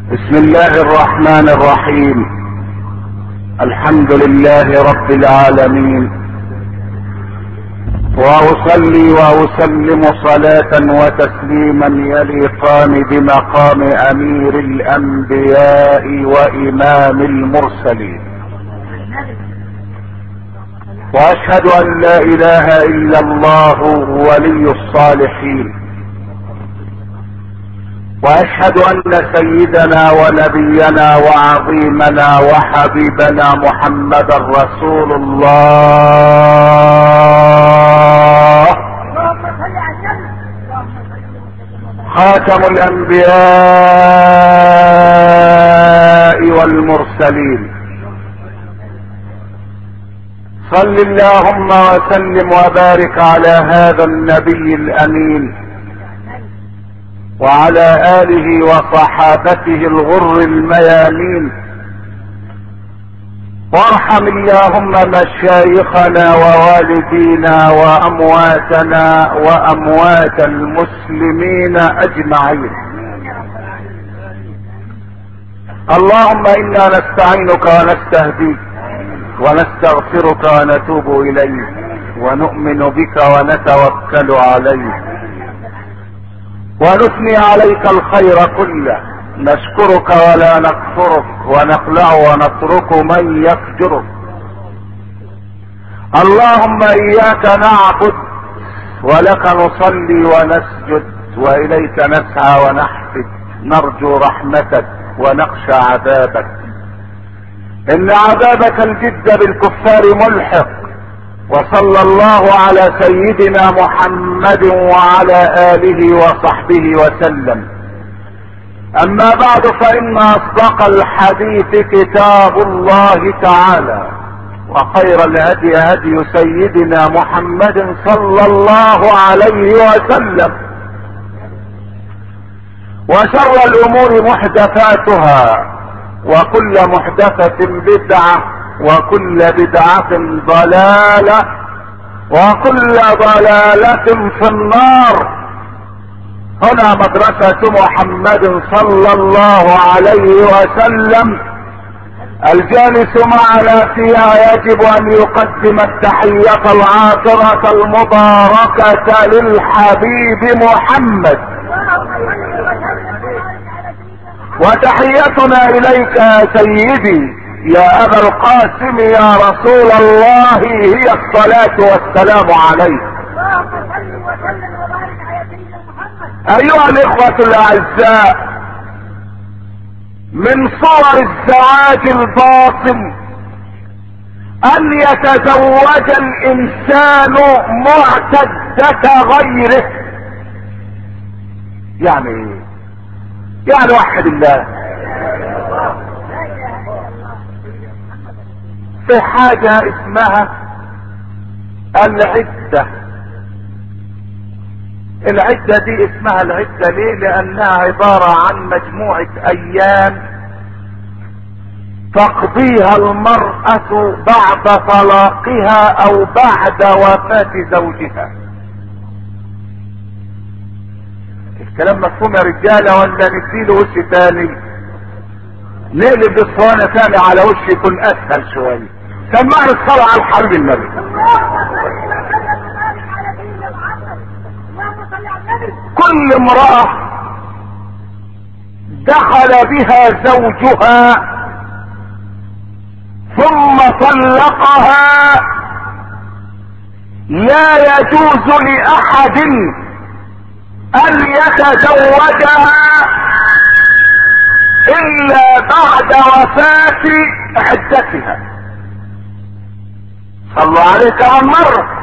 بسم الله الرحمن الرحيم الحمد لله رب العالمين واصلي واسلم صلاة وتسليما يليقان بمقام امير الانبياء وامام المرسلين واشهد ان لا اله الا الله ولي الصالحين واشهد ان سيدنا ونبينا وعظيمنا وحبيبنا محمدا رسول الله خاتم الانبياء والمرسلين صل اللهم وسلم وبارك على هذا النبي الامين وعلى اله وصحابته الغر الميامين وارحم اللهم مشايخنا ووالدينا وامواتنا واموات المسلمين اجمعين اللهم انا نستعينك ونستهديك ونستغفرك ونتوب اليك ونؤمن بك ونتوكل عليك ونثني عليك الخير كله نشكرك ولا نكفرك ونخلع ونترك من يفجرك اللهم اياك نعبد ولك نصلي ونسجد واليك نسعى ونحفد نرجو رحمتك ونخشى عذابك ان عذابك الجد بالكفار ملحق وصلى الله على سيدنا محمد وعلى اله وصحبه وسلم اما بعد فان اصدق الحديث كتاب الله تعالى وخير الهدي هدي سيدنا محمد صلى الله عليه وسلم وشر الامور محدثاتها وكل محدثة بدعة وكل بدعة ضلالة وكل ضلالة في النار هنا مدرسة محمد صلى الله عليه وسلم الجالس معنا فيها يجب ان يقدم التحية العاطرة المباركة للحبيب محمد وتحيتنا اليك يا سيدي يا ابا القاسم يا رسول الله هي الصلاة والسلام عليك ايها الاخوة الاعزاء من صور الزواج الباطل ان يتزوج الانسان معتدة غيره يعني ايه يعني وحد الله في حاجة اسمها العدة العدة دي اسمها العدة ليه لانها عبارة عن مجموعة ايام تقضيها المرأة بعد طلاقها او بعد وفاة زوجها الكلام مفهوم يا رجالة ولا نديله وش تاني نقلب الصوانة تاني على وش يكون اسهل شوية سمعنا الصلاة على الحبيب النبي كل امرأة دخل بها زوجها ثم طلقها لا يجوز لأحد ان يتزوجها الا بعد وفاة عدتها صلوا عليه كمان مرة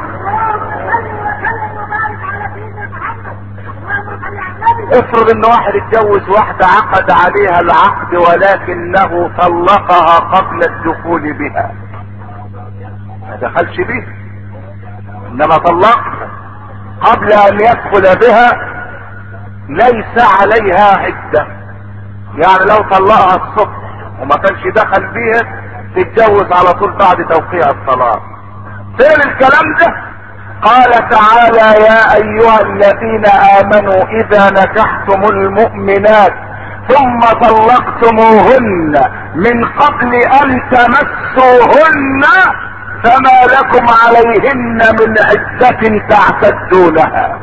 افرض ان واحد اتجوز واحدة عقد عليها العقد ولكنه طلقها قبل الدخول بها ما دخلش بيها انما طلقها قبل ان يدخل بها ليس عليها عدة يعني لو طلقها الصبح وما كانش دخل بيها تتجوز على طول بعد توقيع الطلاق فين الكلام ده قال تعالى يا ايها الذين امنوا اذا نكحتم المؤمنات ثم طلقتموهن من قبل ان تمسوهن فما لكم عليهن من عدة تعتدونها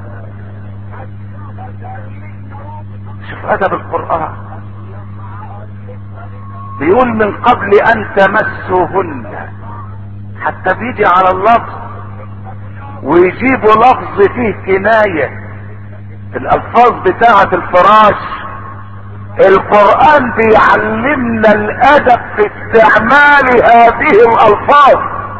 شوف ادب القرآن بيقول من قبل ان تمسوهن حتى بيجي على اللفظ ويجيبوا لفظ فيه كناية الالفاظ بتاعة الفراش القرآن بيعلمنا الادب في استعمال هذه الالفاظ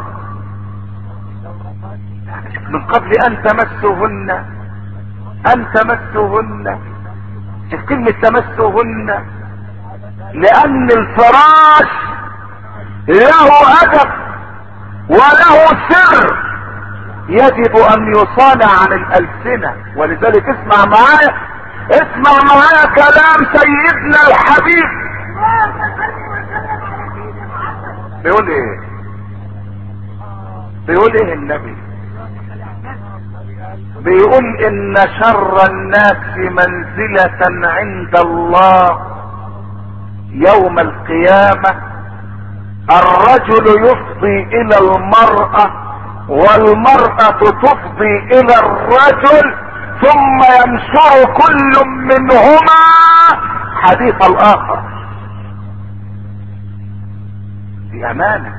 من قبل ان تمسوهن ان تمسوهن شوف كلمة تمسوهن لان الفراش له ادب وله سر يجب ان يصان عن الالسنة ولذلك اسمع معايا اسمع معايا كلام سيدنا الحبيب بيقول ايه بيقول ايه النبي بيقول ان شر الناس منزلة عند الله يوم القيامة الرجل يفضي الى المرأة والمرأة تفضي الى الرجل ثم ينشر كل منهما حديث الاخر في امانة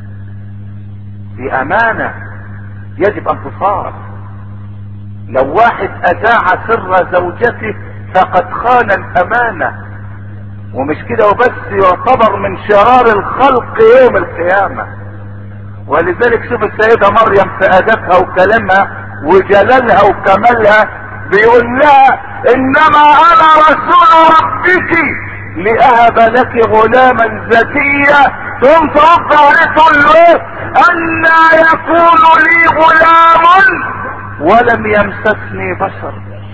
في امانة يجب ان تصار لو واحد اذاع سر زوجته فقد خان الامانة ومش كده وبس يعتبر من شرار الخلق يوم القيامة ولذلك شوف السيدة مريم في ادبها وكلامها وجلالها وكمالها بيقول لها انما انا رسول ربك لأهب لك غلاما زكيا ثم ترد عليه تقول له أن يكون لي غلام ولم يمسسني بشر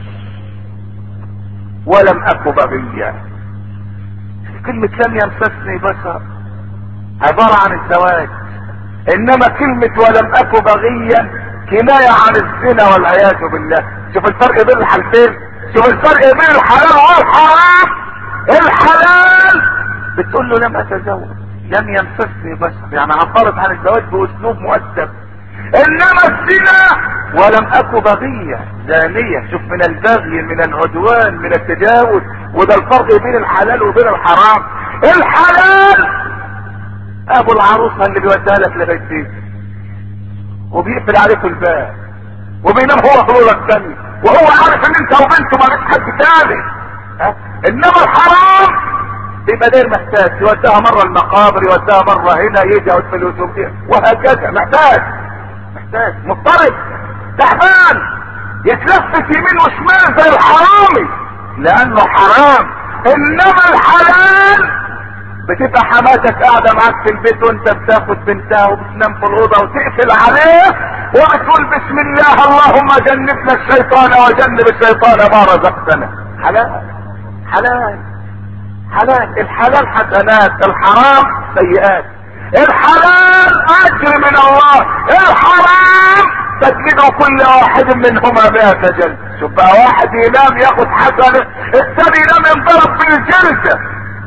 ولم أك بغيا كلمة لم يمسسني بشر عبارة عن الزواج انما كلمة ولم أك بغيا كناية عن الزنا والعياذ بالله شوف الفرق بين الحالتين شوف الفرق بين الحلال والحرام الحلال بتقول له لم اتزوج لم يمسسني بشر يعني عبرت عن الزواج باسلوب مؤدب انما الزنا ولم اك بغية زانية شوف من البغي من العدوان من التجاوز وده الفرق بين الحلال وبين الحرام الحلال ابو العروسة اللي بيوديها لك لبيت وبيقفل عليكم الباب وبينام هو في الاوضه الثانيه وهو عارف ان انت وبنته مالك حد تاني ها انما الحرام يبقى داير محتاج يوديها مره المقابر يوديها مره هنا يجي يقعد في اليوتيوب وهكذا محتاج محتاج مضطرب تعبان يتلفت يمين وشمال زي الحرامي لانه حرام انما الحلال بتبقى حماتك قاعده معاك في البيت وانت بتاخد بنتها وبتنام في الاوضه وتقفل عليه وبتقول بسم الله اللهم جنبنا الشيطان وجنب الشيطان ما رزقتنا حلال حلال حلال الحلال حسنات الحرام سيئات الحلال اجر من الله الحرام تجلد كل واحد منهما مئة جلد شوف بقى واحد ينام ياخد حسنة الثاني ينام ينضرب بالجلدة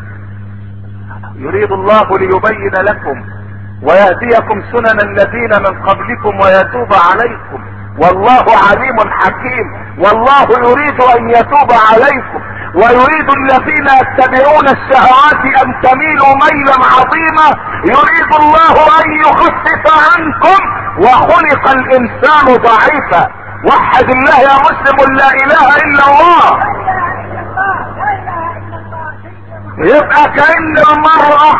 يريد الله ليبين لكم ويهديكم سنن الذين من قبلكم ويتوب عليكم والله عليم حكيم والله يريد ان يتوب عليكم ويريد الذين يتبعون الشهوات ان تميلوا ميلا عظيما يريد الله ان يخفف عنكم وخلق الانسان ضعيفا وحد الله يا مسلم لا اله الا الله يبقى كأن المرأة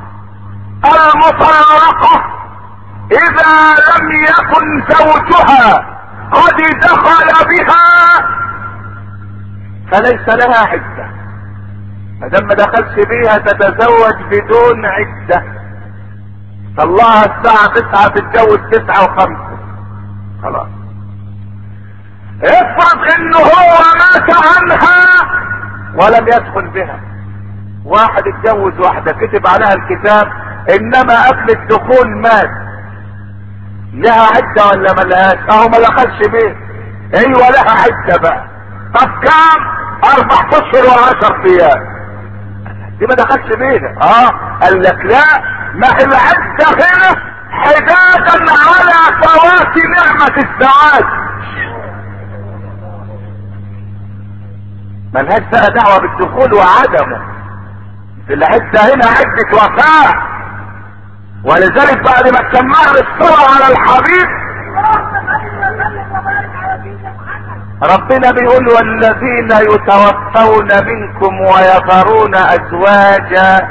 المطلقة اذا لم يكن زوجها قد دخل بها فليس لها عدة ما دام ما دخلش بيها تتزوج بدون عدة طلعها الساعة تسعة تتجوز تسعة وخمسة خلاص افرض انه هو مات عنها ولم يدخل بها واحد اتجوز واحدة كتب عليها الكتاب انما قبل الدخول مات لها عدة ولا ملهاش اهو ما دخلش بيه ايوه لها عدة بقى طب كام اربع اشهر وعشر ايام دي ما دخلش بيها اه قال لك لا ما العدة هنا حدادا على فوات نعمة السعادة ملهاش بقى دعوة بالدخول وعدمه العدة هنا عدة وفاء ولذلك بعد ما تسمعنا الصلاة على الحبيب ربنا بيقول والذين يتوفون منكم ويذرون ازواجا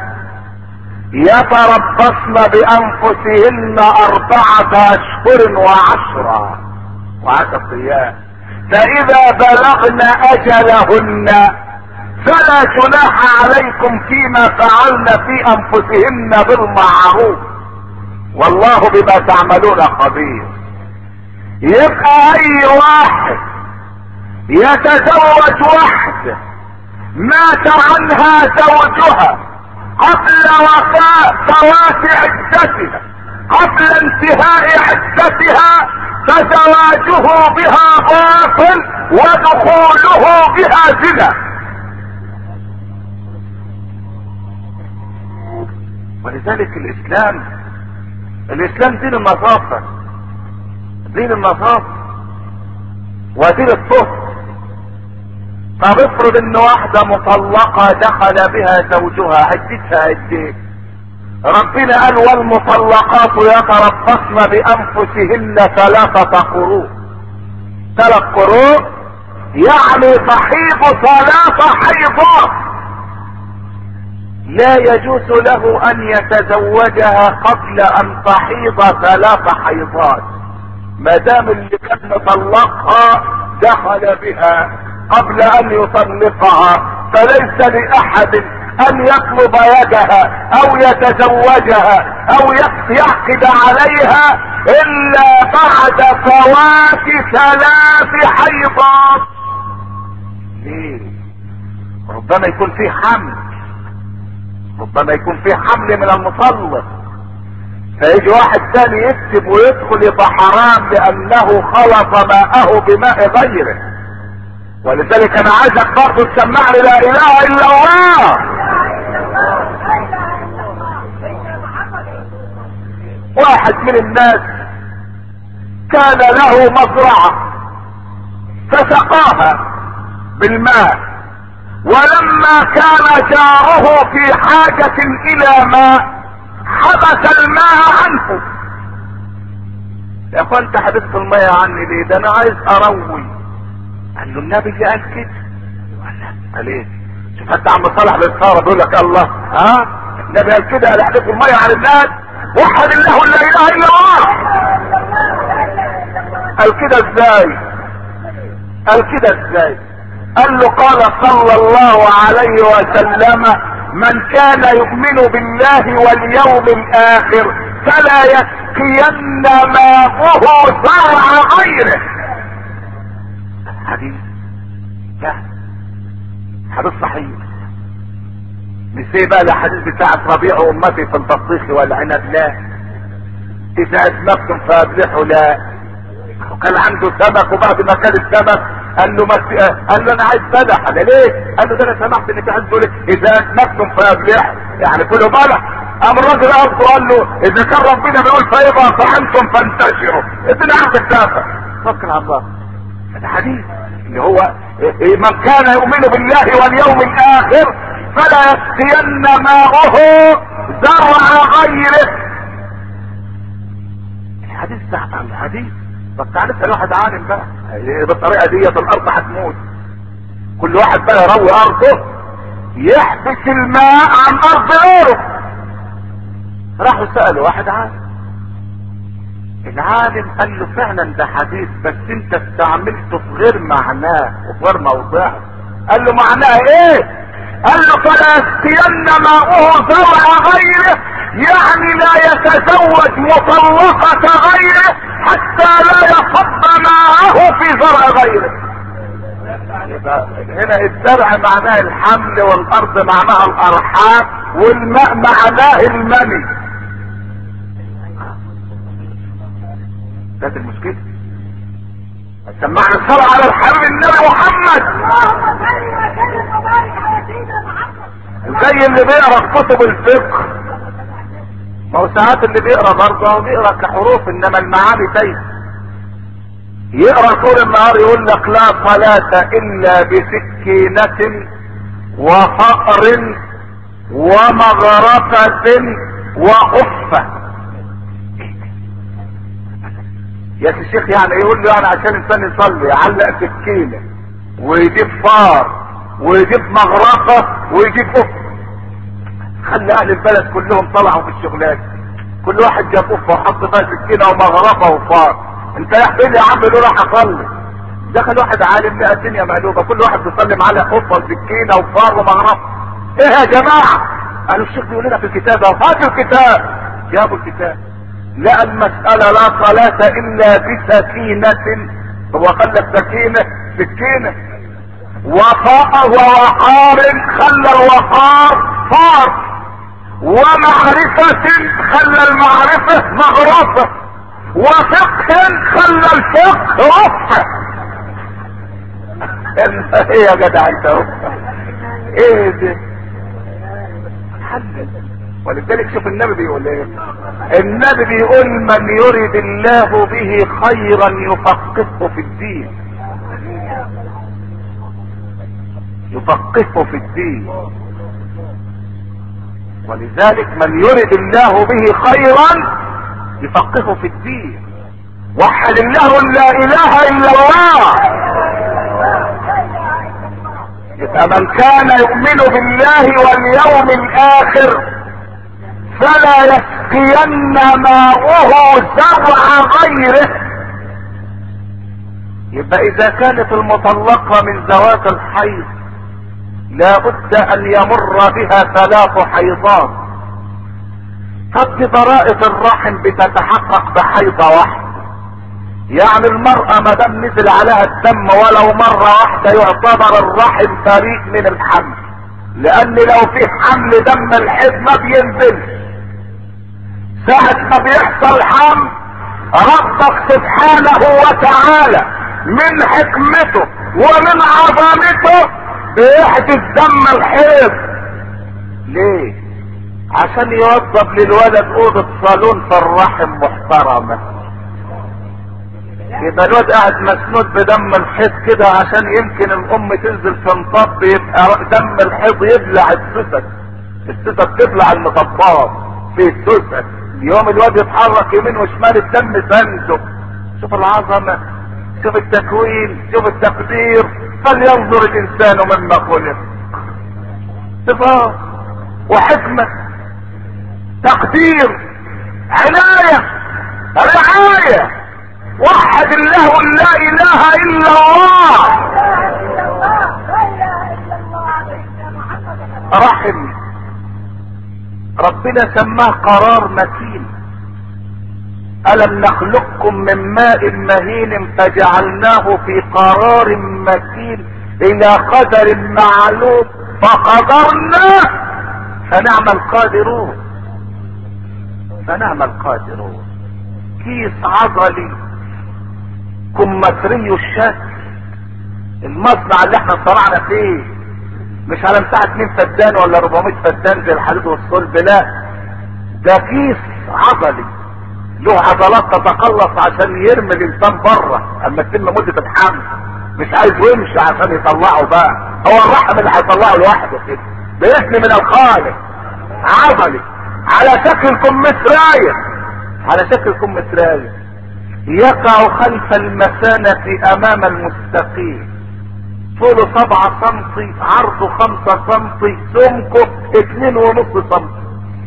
يتربصن بانفسهن اربعة اشهر وعشرا وعشر ايام فاذا بلغن اجلهن فلا جناح عليكم فيما فعلن في انفسهن بالمعروف والله بما تعملون خبير يبقى اي واحد يتزوج وحده مات عنها زوجها قبل وفاء فوات عدتها قبل انتهاء عدتها فزواجه بها باطل ودخوله بها زنا ولذلك الاسلام الاسلام دين النظافة دين النظافة ودين الطهر طب افرض ان واحدة مطلقة دخل بها زوجها عدتها قد ايه ربنا قال والمطلقات يتربصن بانفسهن ثلاثة قروء ثلاث قروء يعني تحيض ثلاث حيضات لا يجوز له ان يتزوجها قبل ان تحيض ثلاث حيضات ما دام اللي كان مطلقها دخل بها قبل ان يطلقها فليس لاحد ان يطلب يدها او يتزوجها او يعقد عليها الا بعد فوات ثلاث حيضات ليه ربما يكون في حمل ربما يكون في حمل من المطلق فيجي واحد تاني يكتب ويدخل يبقى حرام لانه خلط ماءه بماء غيره ولذلك انا عايزك برضه تسمع لي لا اله الا الله واحد من الناس كان له مزرعة فسقاها بالماء ولما كان جاره في حاجة الى ماء حبس الماء عنه يا اخوان انت حبست الماء عني ليه ده انا عايز اروي قال له النبي قال كده قال ايه شوف انت عم صالح بالصارة بيقول لك الله ها النبي قال كده قال احدث المية على الناس وحد الله لا اله الا الله قال كده ازاي قال كده ازاي قال له قال صلى الله عليه وسلم من كان يؤمن بالله واليوم الاخر فلا يسقين ماءه زرع غيره حديث لا حديث صحيح نسي بقى الحديث بتاعت ربيع امتي في البطيخ والعنب لا اذا اسمكتم فابلحوا لا وكان عنده سمك وبعد ما كان السمك قال له مس... قال له انا عايز بلح انا ليه؟ قال له ده انا سمعت ان في حد بيقول اذا اسمكتم فابلحوا يعني كله بلح قام الراجل قصده قال له اذا كان ربنا بيقول فاذا طعمتم فانتشروا الدنيا عندك تافه فكر على الله هذا حديث اللي هو من كان يؤمن بالله واليوم الاخر فلا يسقين ماؤه زرع غيره الحديث ده الحديث بس تعالى اسال واحد عالم بقى بالطريقه ديت الارض هتموت كل واحد بقى يروي ارضه يحبس الماء عن ارض غيره راحوا سالوا واحد عالم العالم قال له فعلا ده حديث بس انت استعملته في غير معناه وفي غير موضعه قال له معناه ايه قال له فلا يسقين ماؤه زرع غيره يعني لا يتزوج مطلقة غيره حتى لا يصب ماءه في زرع غيره هنا الزرع معناه الحمل والارض معناها الارحام والماء معناه المني كانت المشكلة سمعنا الصلاة على الحبيب النبي محمد اللهم صل وسلم وبارك على سيدنا محمد زي اللي بيقرا في كتب الفقه ما هو ساعات اللي بيقرا برضه هو بيقرا كحروف انما المعاني تايه يقرا طول النهار يقول لك لا صلاة الا بسكينة وفقر ومغرفة وخفة يا أخي الشيخ يعني يقول له يعني عشان الانسان يصلي يعلق سكينة ويجيب فار ويجيب مغرفة ويجيب قفة خلي اهل البلد كلهم طلعوا في الشغلات كل واحد جاب قفة وحط فيها سكينة ومغرفة وفار انت يا حبيبي يا عم يقول راح اصلي دخل واحد عالم لقى الدنيا مقلوبة كل واحد بيصلي معاه قفة وسكينة وفار ومغرفة ايه يا جماعة قالوا الشيخ بيقول لنا في الكتاب اهو هاتوا الكتاب جابوا الكتاب لا المسألة لا صلاة الا بسكينة هو خلى السكينة سكينة وفاء ووقار خلى الوقار فار ومعرفة خلى المعرفة مغرفة وفقه خلى الفقه رفع ايه يا جدع انت رفع ايه ده حدد ولذلك شوف النبي بيقول ايه النبي بيقول من يرد الله به خيرا يفقهه في الدين يفقهه في الدين ولذلك من يرد الله به خيرا يفقهه في الدين وحد الله لا اله الا الله يبقى من كان يؤمن بالله واليوم الاخر فلا يسقين ماؤه زرع غيره يبقى اذا كانت المطلقة من ذوات الحيض لا بد ان يمر بها ثلاث حيضات قد براءة الرحم بتتحقق بحيضة واحدة يعني المرأة ما دام نزل عليها الدم ولو مرة واحدة يعتبر الرحم فريق من الحمل لان لو في حمل دم الحيض ما بينزلش ساعة ما بيحصل حمل ربك سبحانه وتعالى من حكمته ومن عظمته بيحدث دم الحيض ليه عشان يوضب للولد اوضة صالون في الرحم محترمة يبقى الواد قاعد مسنود بدم الحيض كده عشان يمكن الام تنزل في مطب يبقى دم الحيض يبلع السوسك السوسك تبلع المطبات في السوسك يوم الواد يتحرك يمين وشمال الدم سنده شوف العظمة شوف التكوين شوف التقدير فلينظر الانسان مما خلق صفات وحكمة تقدير عناية رعاية وحد الله لا اله الا الله رحم ربنا سماه قرار متين الم نخلقكم من ماء مهين فجعلناه في قرار متين الى قدر معلوم فقدرنا فنعم القادرون فنعم القادرون كيس عضلي كمثري الشكل المصنع اللي احنا صنعنا فيه مش على مساحة 2 فدان ولا 400 فدان زي الحديد والصلب لا ده كيس عضلي له عضلات تتقلص عشان يرمي الانسان بره اما تتم مدة الحمل مش عايز يمشي عشان يطلعه بقى هو الرحم اللي هيطلعه لوحده كده باسم من الخالق عضلي على شكل كمثراية على شكل كمثراية يقع خلف المثانة امام المستقيم طوله سبعة سنتي عرضه خمسة سنتي سمكه اتنين ونص سنتي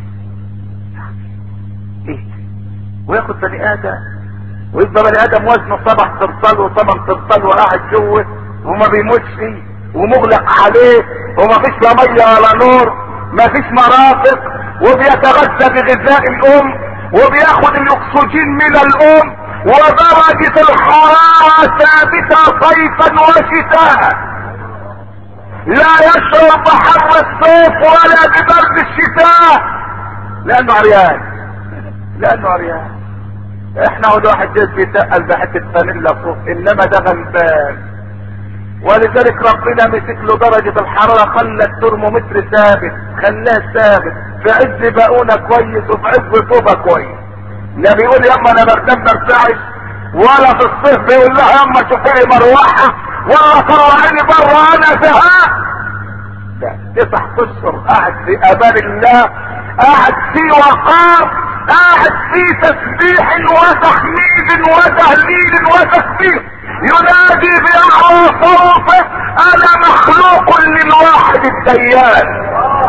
ايه وياخد بني ادم ويبقى بني ادم وزنه سبع ترطال وثمان ترطال وقاعد جوه وما بيموتش ومغلق عليه وما فيش لا ميه ولا نور ما فيش مرافق وبيتغذى بغذاء الام وبياخد الاكسجين من الام ودرجة الحرارة ثابتة صيفا وشتاء لا يشعر بحر الصيف ولا ببرد الشتاء لانه عريان لانه عريان احنا اول واحد جاي بيتقل بحته فانيلا فوق انما ده غلبان ولذلك ربنا مسك له درجة الحرارة خلى الترمومتر ثابت خلاه ثابت في عز بقونة كويس وفي عز طوبة كويس لا بيقول ياما انا بردان برتعش ولا في الصيف بيقول لها ياما شوفي لي مروحة ولا طلعيني بره انا زهقان ده تسع اشهر قاعد في امان الله قاعد في وقار قاعد في تسبيح وتحميد وتهليل وتسبيح ينادي بأعلى صوته انا مخلوق للواحد الديان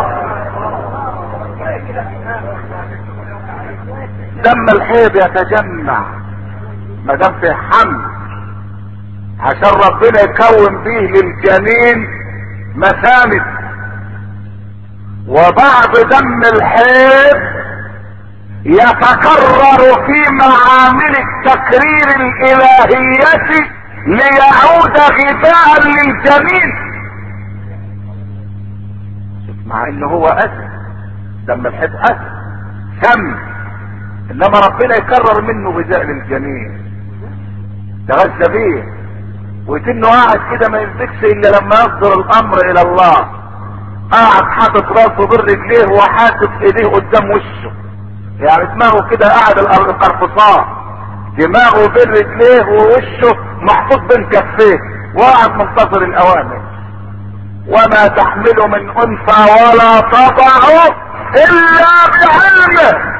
دم الحيض يتجمع ما دام في حمل عشان ربنا يكون به للجنين مسامد وبعد دم الحيض يتكرر في معامل التكرير الالهية ليعود غذاء للجنين مع ان هو اسد دم الحيض اسد سم انما ربنا يكرر منه غذاء للجنين تغذى بيه ويتنه قاعد كده ما يمسكش الا لما يصدر الامر الى الله قاعد حاطط راسه بين رجليه وحاطط ايديه قدام وشه يعني دماغه كده قاعد القرفصان دماغه بين رجليه ووشه محطوط بين كفيه وقاعد منتظر الاوامر وما تحمل من انثى ولا تضع الا بعلمه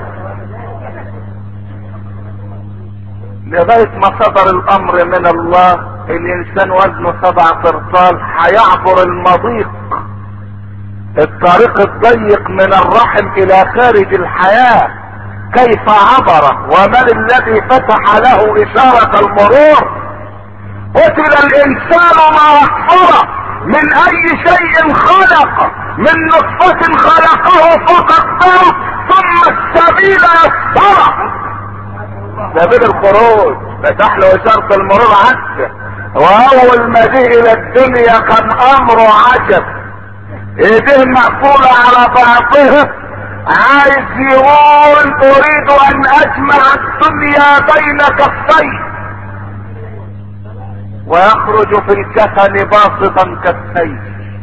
لغاية ما صدر الامر من الله الانسان وزنه سبع قرطال هيعبر المضيق الطريق الضيق من الرحم الى خارج الحياة كيف عبر ومن الذي فتح له اشارة المرور قتل الانسان ما اكفره من اي شيء خلق من نطفة خلقه فقدره ثم السبيل يسره سبيل الخروج فتح له اشارة المرور عكسه واول ما جه الى الدنيا كان امره عجب ايديه مقفولة على بعضها عايز يقول اريد ان اجمع الدنيا بين كفي ويخرج في الكفن باسطا كفيه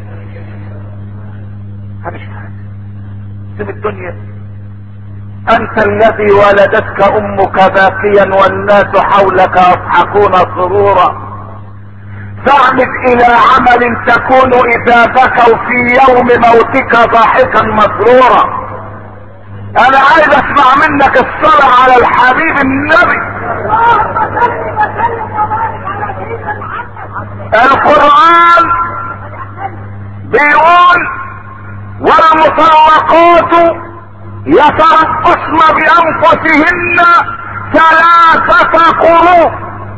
مش حاجة سيب الدنيا انت الذي ولدتك امك باكيا والناس حولك يضحكون سرورا فاعمد الى عمل تكون اذا بكوا في يوم موتك ضاحكا مسرورا انا عايز اسمع منك الصلاة على الحبيب النبي اللهم صل وسلم وبارك على سيدنا محمد القرآن بيقول والمطلقات يتربصن بانفسهن ثلاثة قروء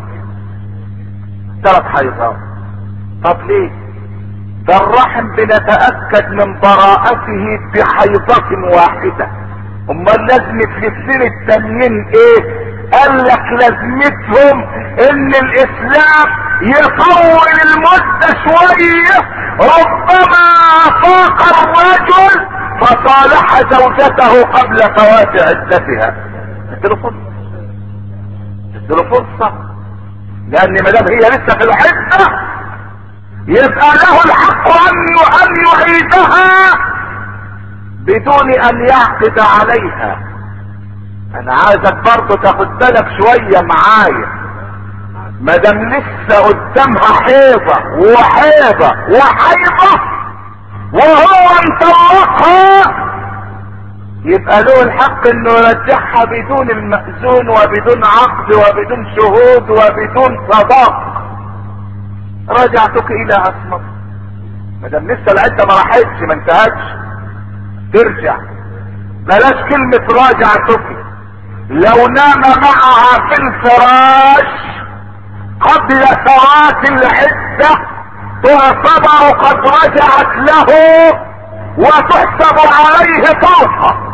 ثلاث حيضات طب ليه ده الرحم بنتأكد من براءته بحيضة واحدة امال لازمة الاثنين التانيين ايه قال لك لازمتهم ان الاسلام يطول المدة شوية ربما فاق الرجل فصالح زوجته قبل فوات عدتها اديله فرصة اديله فرصة لان ما دام هي لسه في العدة يبقى له الحق ان ان يعيدها بدون ان يعقد عليها انا عايزك برضه تاخد بالك شوية معايا ما دام لسه قدامها حيضة وحيضة وحيضة وهو انطلقها يبقى له الحق انه يرجعها بدون المأذون وبدون عقد وبدون شهود وبدون صداق رجعتك الى اسمك ما دام لسه العده ما راحتش ما انتهتش ترجع بلاش كلمة راجعتك لو نام معها في الفراش قبل فوات العدة تعتبر قد رجعت له وتحسب عليه طلقة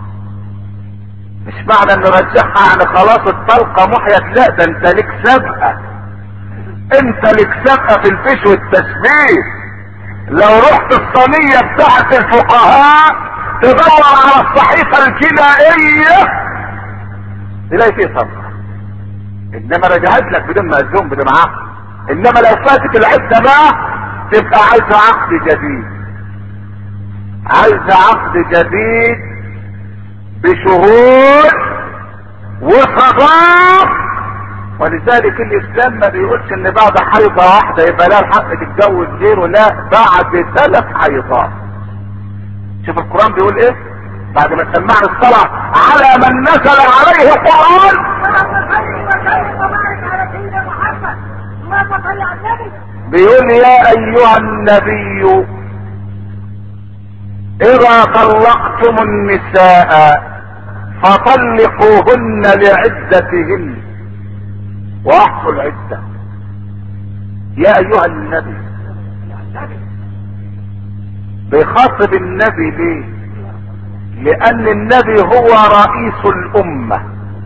مش معنى انه رجعها يعني خلاص الطلقة محيت لا ده انت لك سابقة انت لك سابقة في الفيش والتشبيه لو رحت الصينية بتاعت الفقهاء تدور على الصحيفة الجنائية تلاقي فيه صبر انما رجعت لك بدون مأذون بدون عقد انما لو فاتت العدة بقى تبقى عايزة عقد جديد عايزة عقد جديد بشهود وصداق ولذلك الاسلام ما بيقولش ان بعد حيضة واحدة يبقى لها الحق تتجوز غيره لا بعد ثلاث حيضات شوف القرآن بيقول ايه بعد ما سمعنا الصلاة على من نزل عليه القرآن بيقول يا ايها النبي اذا طلقتم النساء فطلقوهن لعدتهن واحصوا العدة يا ايها النبي بيخاطب النبي ليه لان النبي هو رئيس الامة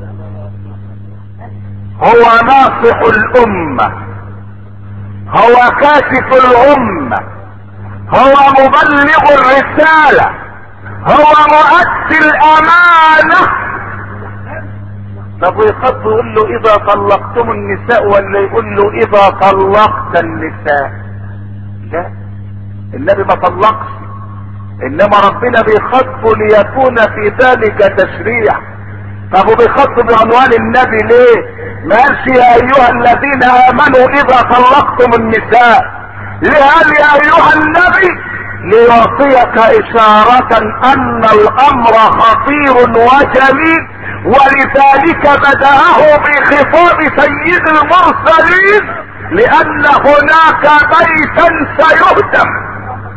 هو ناصح الامة هو كاشف الامة هو مبلغ الرسالة هو مؤدي الامانة طب ويخاطب يقول له اذا طلقتم النساء ولا يقول له اذا طلقت النساء لا النبي ما طلقش انما ربنا بيخاطبه ليكون في ذلك تشريع طب وبيخاطب عنوان النبي ليه ما قالش يا ايها الذين امنوا اذا طلقتم النساء ليه قال يا ايها النبي ليعطيك اشارة ان الامر خطير وجليل ولذلك بدأه بخطاب سيد المرسلين لان هناك بيتا سيهدم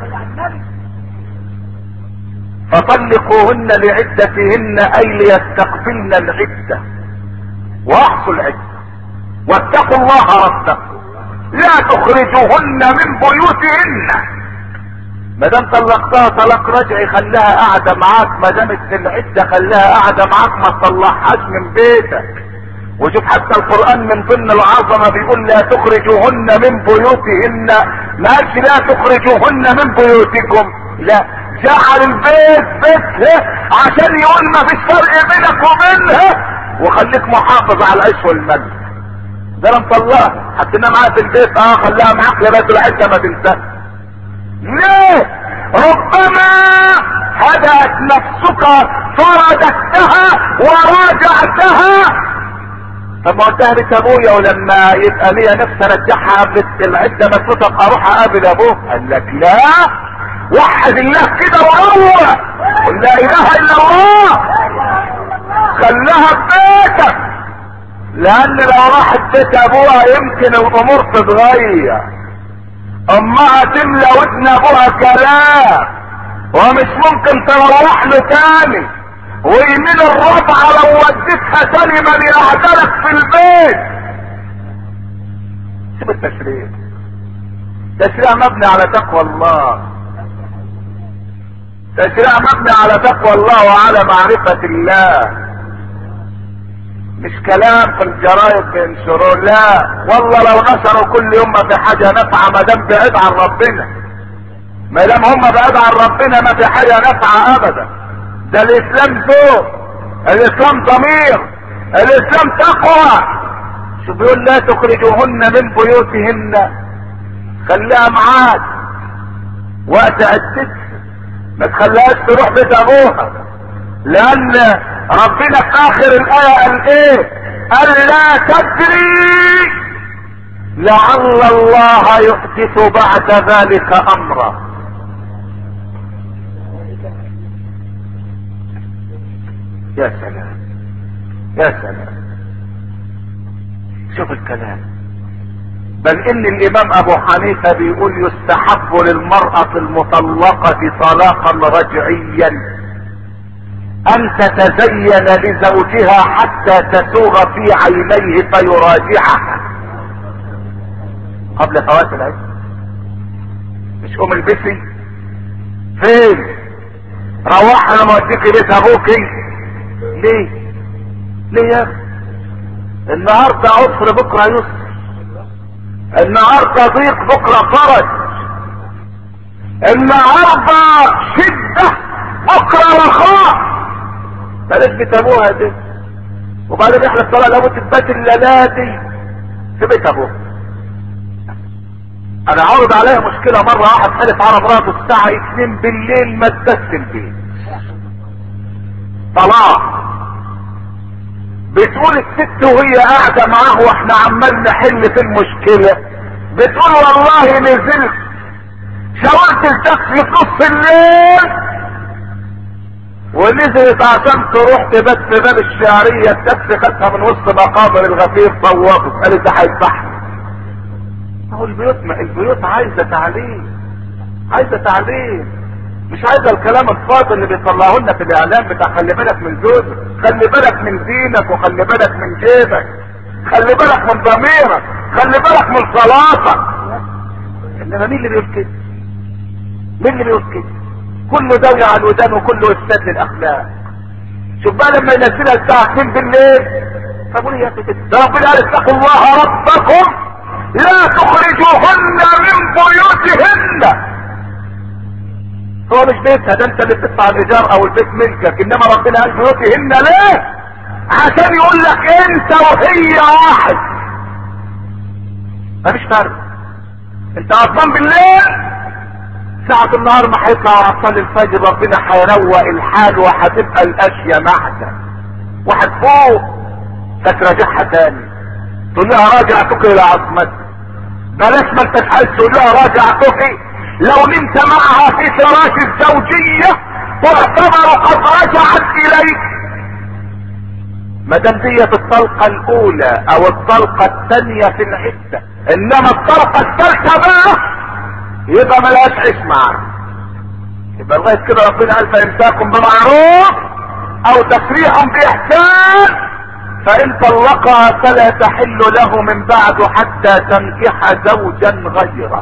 فطلقوهن لعدتهن اي ليستقبلن العدة واحصوا العدة واتقوا الله ربكم لا تخرجوهن من بيوتهن ما دام طلقتها طلاق رجعي خليها قاعدة معاك ما دامت في العدة خليها قاعدة معاك ما تطلعهاش من بيتك وشوف حتى القرآن من ضمن العظمة بيقول لا تخرجوهن من بيوتهن ما قالش لا تخرجوهن من بيوتكم لا جعل البيت بيته عشان يقول ما فيش فرق بينك وبينها وخليك محافظ على العيش والمجد ده انا مطلقها حطينا معاها في البيت اه خليها معاك لغايه العده ما تنساش ليه ربما هدأت نفسك فرددتها وراجعتها طب ما قلتها لك ابويا ولما يبقى ليا نفسي ارجعها قبل العده ما تفوتك اروح اقابل ابوه قال لك لا وحد الله كده وهو قل لا اله الا الله خليها في بيتك لان لو راحت بيت ابوها يمكن الامور تتغير امها تملى ودن ابوها كلام ومش ممكن تروح له تاني ويمين الربع لو وديتها تاني من يعدلك في البيت سيب التشريع تشريع مبني على تقوى الله تشريع مبني على تقوى الله وعلى معرفة الله مش كلام في الجرايد بينشروه لا والله لو نشروا كل يوم ما في حاجة نافعة ما دام بعيد عن ربنا ما دام هم بعيد عن ربنا ما في حاجة نافعة ابدا ده الاسلام ذوق الاسلام ضمير الاسلام تقوى شو بيقول لا تخرجوهن من بيوتهن خليها معاك وقت عدتها ما تخليهاش تروح بيت ابوها لان ربنا في اخر الايه قال ايه قال لا تدري لعل الله يحدث بعد ذلك امرا يا سلام يا سلام شوف الكلام بل ان الامام ابو حنيفة بيقول يستحب للمرأة المطلقة طلاقا رجعيا ان تتزين لزوجها حتى تسوغ في عينيه فيراجعها قبل فوات العيد مش ام البسي فين روح انا موديكي بيت ابوكي ليه ليه يا اخي النهارده عسر بكره يسر النهارده ضيق بكره فرج النهارده شده بكره رخاء بلاش بتابوها دي وبعدين يحلف الطلاق لابد تثبت الليلاتي في بيت ابوه انا عرض عليا مشكلة مرة واحد حلف على مراته الساعة 2 بالليل ما تدس البيت طلاق بتقول الست وهي قاعدة معاه واحنا عمال نحل في المشكلة بتقول والله نزلت شاورت التاكسي في نص الليل ونزلت عشان تروح تبات في باب الشعرية التاكسي خدها من وسط مقابر الغفير صوتت قالت ده هيذبحها هو البيوت ما البيوت عايزة تعليم عايزة تعليم مش عايزة الكلام الفاضي اللي بيطلعوه لنا في الاعلام بتاع خلي بالك من زوجك خلي بالك من دينك وخلي بالك من جيبك خلي بالك من ضميرك خلي بالك من صلاتك انما مين اللي بيقول كده مين اللي بيقول كده كله دوري على الودان وكله افساد للاخلاق شوف بقى لما ينزلها الساعة 2 بالليل طب وليه يا كده ده ربنا قال اتقوا الله ربكم لا تخرجوهن من بيوتهن هو مش بيتها ده انت اللي بتدفع الايجار او البيت ملكك انما ربنا قال بيوتهن ليه عشان يقول لك انت وهي واحد مفيش فرق انت اصلا بالليل ساعة النهار ما هيطلع وهتصلي الفجر ربنا هيروق الحال وهتبقى الاشياء معدة وهتفوق فتراجعها تاني تقول لها راجعتك الى عظمتك بلاش ما انت عايز تقول لها راجعتك لو نمت معها في فراش الزوجية تعتبر قد رجعت اليك ما دام ديت الطلقة الاولى او الطلقة الثانية في العدة انما الطلقة الثالثة بقى يبقى ملهاش عيش معاك يبقى لغاية كده ربنا قال فامساكم بمعروف او تسريح باحسان فان طلقها فلا تحل له من بعد حتى تنكح زوجا غيره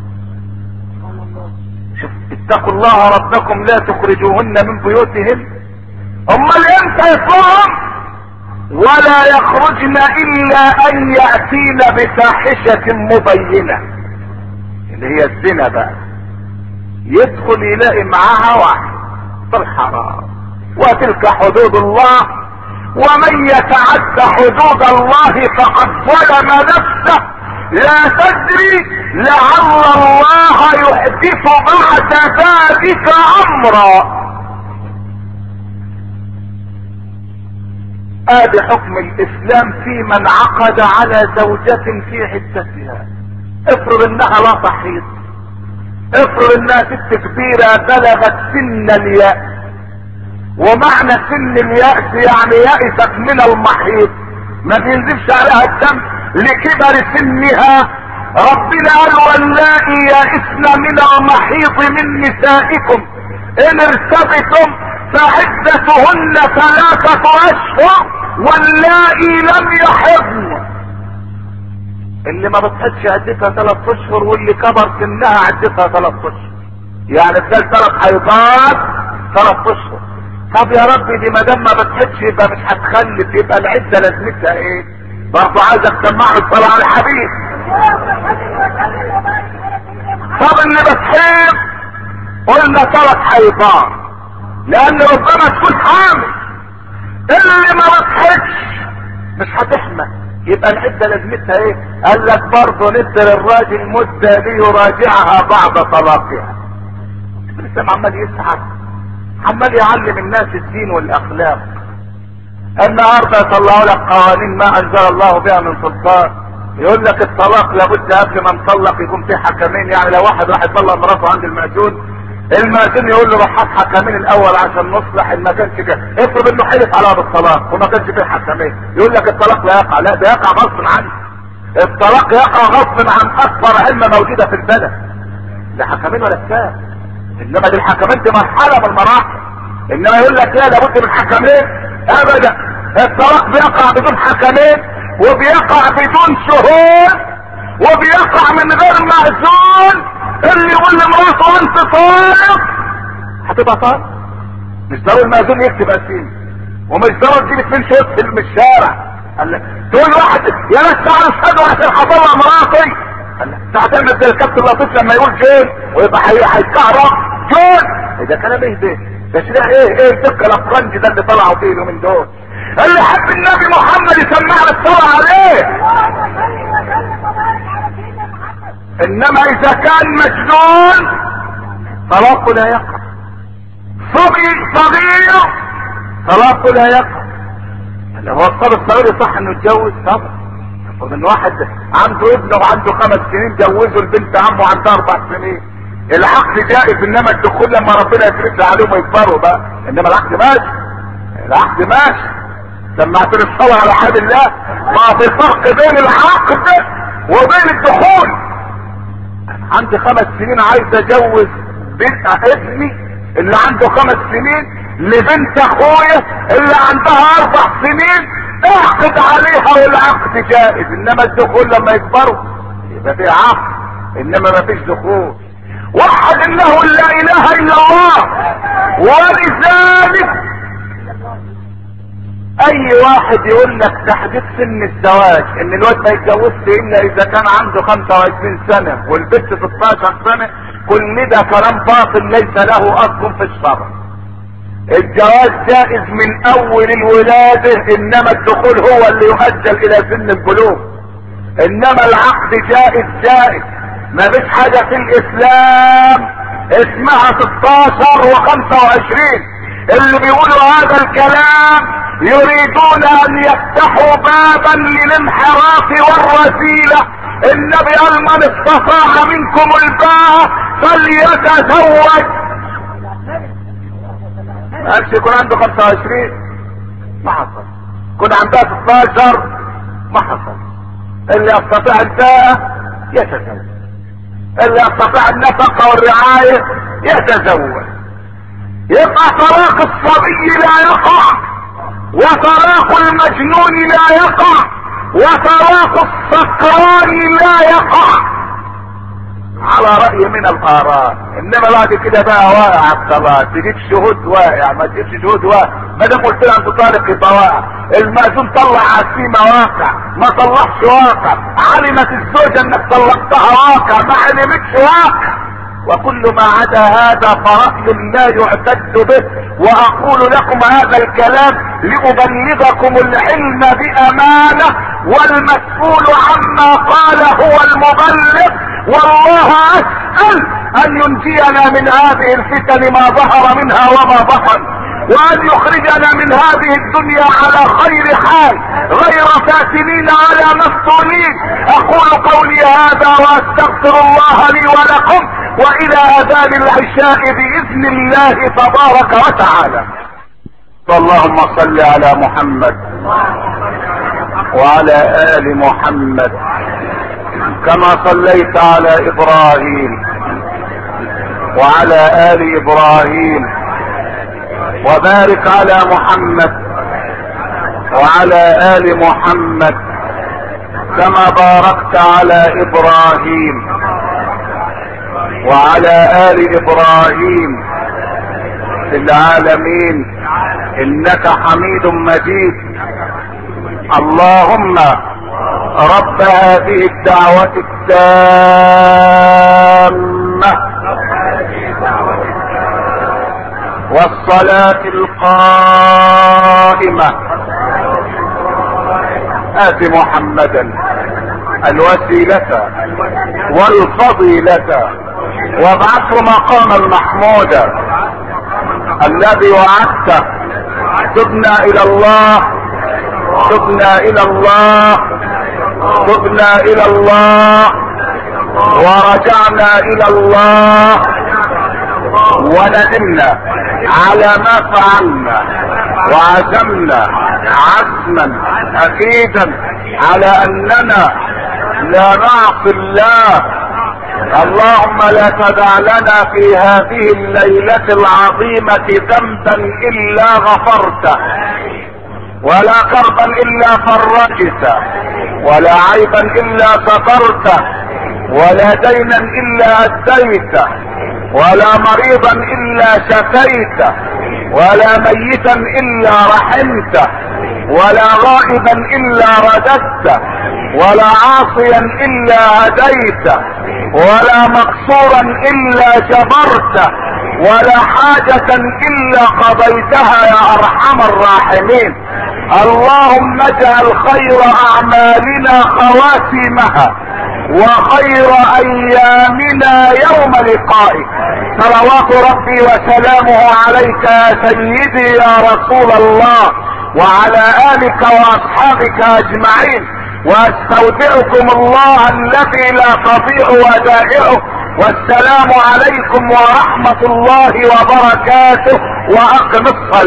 شوف اتقوا الله ربكم لا تخرجوهن من بيوتهن امال امتى يطلعهم ولا يخرجن الا ان ياتين بفاحشة مبينة اللي هي الزنا بقى يدخل يلاقي معاها واحد في الحرام وتلك حدود الله ومن يتعد حدود الله فقد ظلم نفسه لا تدري لعل الله يحدث بعد ذلك امرا ادي حكم الاسلام في من عقد على زوجة في عدتها افرض انها لا تحيض افرض انها ست كبيرة بلغت سن اليأس ومعنى سن اليأس يعني يأست من المحيض ما بينزلش عليها الدم لكبر سنها ربنا قال واللائي يئسن من المحيض من نسائكم ان ارتبتم فعدتهن ثلاثة اشهر واللائي لم يحضن اللي ما بتحطش عدتها ثلاث اشهر واللي كبر سنها عدتها ثلاث اشهر يعني ادال ثلاث حيضات ثلاث اشهر طب يا ربي دي ما دام ما بتحطش يبقى مش هتخلف يبقى العده لازمتها ايه؟ برضه عايزك تسمع الصلاه على الحبيب طب اللي بتحيض قلنا ثلاث حيضات لان ربما تكون حامل اللي ما بتحطش مش هتحمل يبقى العدة لازمتها ايه قال لك برضه ندي للراجل مدة ليراجعها بعد طلاقها لسه عمال يسعد عمال يعلم الناس الدين والاخلاق النهارده يطلعوا لك قوانين ما انزل الله بها من سلطان يقول لك الطلاق لابد قبل ما نطلق يكون في حكمين يعني لو واحد راح يطلق مراته عند المأذون المأذون يقول له روح هات حكمين الاول عشان نصلح ان ما كانش كده افرض انه حلف عليها بالطلاق وما كانش فيه حكمين يقول لك الطلاق لا يقع لا ده يقع غصب عنه الطلاق يقع غصب عن اكبر علمة موجودة في البلد لا حكمين ولا كتاب انما دي الحكمين دي مرحلة من المراحل انما يقول لك لا لابد من حكمين ابدا الطلاق بيقع بدون حكمين وبيقع بدون شهود وبيقع من غير مأذون اللي يقول لمراته انت طالق هتبقى طالق مش ضروري المأذون يكتب اسيل ومش ضروري تجيب اثنين شهود في الشارع قال لك تقول واحد يا ناس تعالوا اشهدوا عشان هطلع مراتي قال لك انت هتعمل زي الكابتن لطيف لما يقول جيل ويبقى هيتكهرب جيل ده كلام ايه ده؟ تشريع ايه ايه الدقه الافرنجي ده اللي طلعوا فيه من دول اللي يحب النبي محمد يسمعنا الصلاة عليه اللهم صل وسلم وبارك على سيدنا محمد انما اذا كان مجنون طلاقه لا يقع صبي صغير طلاقه لا يقع لو هو الصبي الصغير صح انه يتجوز طبعا ومن واحد عنده ابن وعنده خمس سنين جوزه البنت عمه عندها اربع سنين العقد جائز انما الدخول لما ربنا يفرض عليهم ويكبروا بقى انما العقد ماشي العقد ماشي لما اعترف الصلاة على حال الله ما في فرق بين العقد وبين الدخول عندي خمس سنين عايز اجوز بنت ابني اللي عنده خمس سنين لبنت اخويا اللي عندها اربع سنين اعقد عليها والعقد جائز انما الدخول لما يكبروا يبقى في عقد انما ما فيش دخول وحد انه لا اله الا الله ولذلك اي واحد يقول لك تحديد سن الزواج ان الواد ما يتجوزش الا اذا كان عنده 25 سنة والبنت 16 سنة كل ده كلام باطل ليس له اصل في الشرع الجواز جائز من اول الولادة انما الدخول هو اللي يؤجل الى سن البلوغ انما العقد جائز جائز ما فيش حاجة في الاسلام اسمها 16 و25 اللي بيقولوا هذا الكلام يريدون ان يفتحوا بابا للانحراف والرذيلة النبي قال من استطاع منكم الباء فليتزوج ما قالش يكون عنده 25 ما حصل يكون عندها 16 ما حصل اللي يستطيع الباء يتزوج اللي يستطيع النفقة والرعاية يتزوج يبقى طلاق الصبي لا يقع وطلاق المجنون لا يقع وطلاق السكران لا يقع على رأي من الآراء انما بعد كده بقى واقع الطلاق تجيب شهود واقع ما تجيبش شهود واقع ما دام قلت لها انت طالق يبقى واقع المأذون طلع عزيمة واقع ما طلعش واقع علمت الزوجة انك طلقتها واقع ما علمتش واقع وكل ما عدا هذا فرأي لا يعتد به واقول لكم هذا الكلام لابلغكم العلم بامانة والمسؤول عما قال هو المبلغ والله اسأل ان ينجينا من هذه الفتن ما ظهر منها وما بطن وان يخرجنا من هذه الدنيا على خير حال غير فاتنين على مفتونين اقول قولي هذا واستغفر الله لي ولكم والى اذان العشاء باذن الله تبارك وتعالى اللهم صل على محمد وعلى ال محمد كما صليت على ابراهيم وعلى ال ابراهيم وبارك على محمد وعلى ال محمد كما باركت على ابراهيم وعلى ال ابراهيم في العالمين انك حميد مجيد اللهم رب هذه الدعوة التامة والصلاة القائمة آت محمدا الوسيلة والفضيلة وابعثه مقاما محمودا الذي وعدته تبنا الى الله تبنا الى الله تبنا الى الله ورجعنا الى الله وندمنا على ما فعلنا وعزمنا عزما اكيدا على اننا لا نعصي الله اللهم لا تدع لنا في هذه الليلة العظيمة ذنبا الا غفرته ولا كربا الا فرجته ولا عيبا الا سترته ولا دينا الا اديته ولا مريضا الا شفيته ولا ميتا الا رحمته ولا غائبا الا رددته ولا عاصيا الا هديته ولا مقصورا الا جبرته ولا حاجة الا قضيتها يا ارحم الراحمين اللهم اجعل خير اعمالنا خواتيمها وخير ايامنا يوم لقائك صلوات ربي وسلامه عليك يا سيدي يا رسول الله وعلى الك واصحابك اجمعين واستودعكم الله الذي لا تضيع ودائعه والسلام عليكم ورحمة الله وبركاته واقم الصلاة